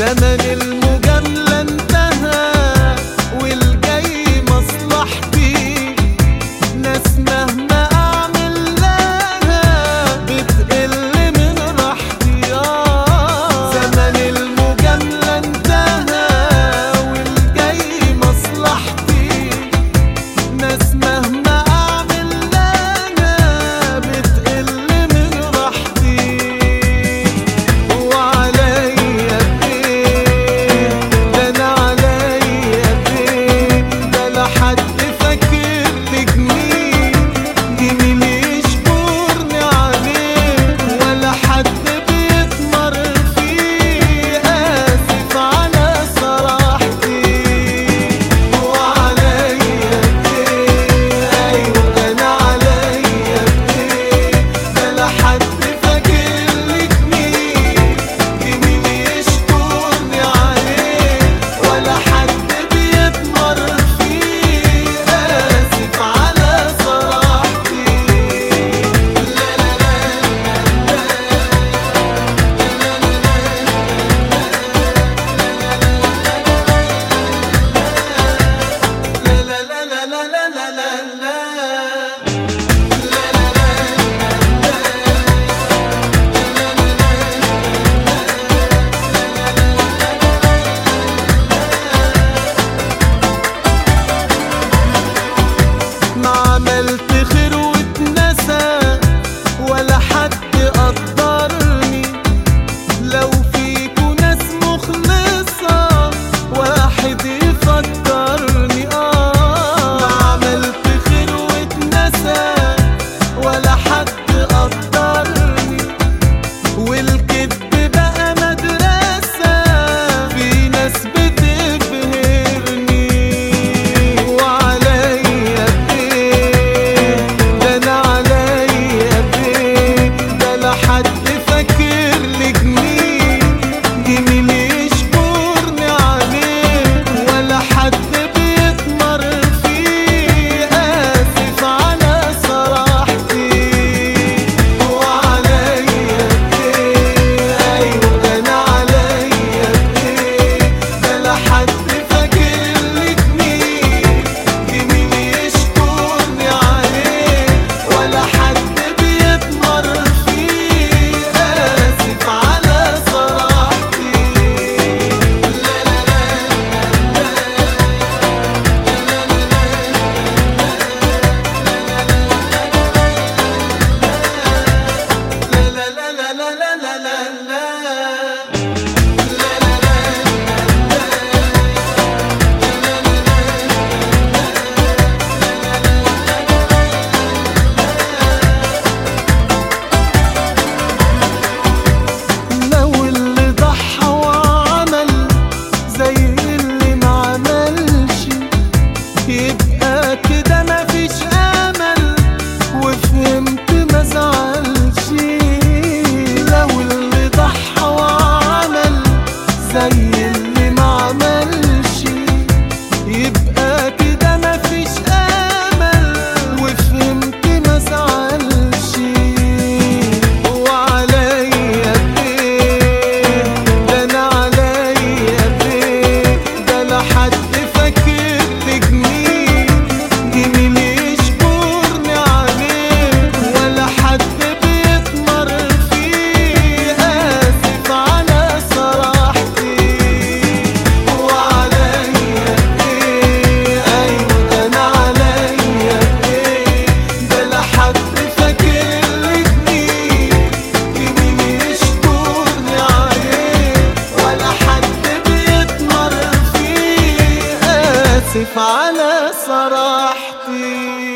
زمن المجاملة انتهى والجاي مصلحتي ناس مهما اعمل لها بتقل من راحتي آه زمن المجاملة انتهى والجاي مصلحتي ناس مهما اعمل لها بتقل من راحتي وعليا ايه ده انا عليا ايه ده لا حد فاكر لي جميل جميل يشكرني عليه ولا حد بيتمر فيه اسف على صراحتي وعليا ايه ايوه انا عليا ايه ده لا حد فاكر لي جميل جميل يشكرني عليه ولا حد بيتمر فيه اسف على صراحتي لا لا لا لا لا لا لا لا لا لا لا ما عملت خير واتنسى ولا حد قدرني لو فيكوا ناس مخلصة واحد يفكرني اه ما عملت خير واتنسى ولا حد قدرني والكذب بقى مدرسة في ناس بتبهرني وعليا ايه ده انا عليا ايه ده لا حد فاكر لي جميل جميل يشكرني عليه ولا حد بيتمر فيه اسف على صراحتي وعليا ايه ايوه انا عليا ايه ده لا حد فاكر لي جميل جميل يشكرني عليه ولا حد بيتمر فيه اسف على صراحتي لا لا لا لا لا لا لا لا لا لا لو اللي ضحى وعمل زي اللي ما عملش يبقى كده مفيش امل وفهمت ما زعلش لو اللي ضحى وعمل زي اللي ما عملش يبقى كده مفيش امل وفهمت ما زعلش وعليا ايه ده انا عليا ايه ده لا حد فاكر لي جميل جميل يشكرني عليه ولا حد بيتمر فيه اسف على صراحتي وعليا ايه ايوه ده انا عليا ايه ده لا حد فاكر لي جميل جميل يشكرني عليه ولا حد بيتمر فيه اسف على صراحتي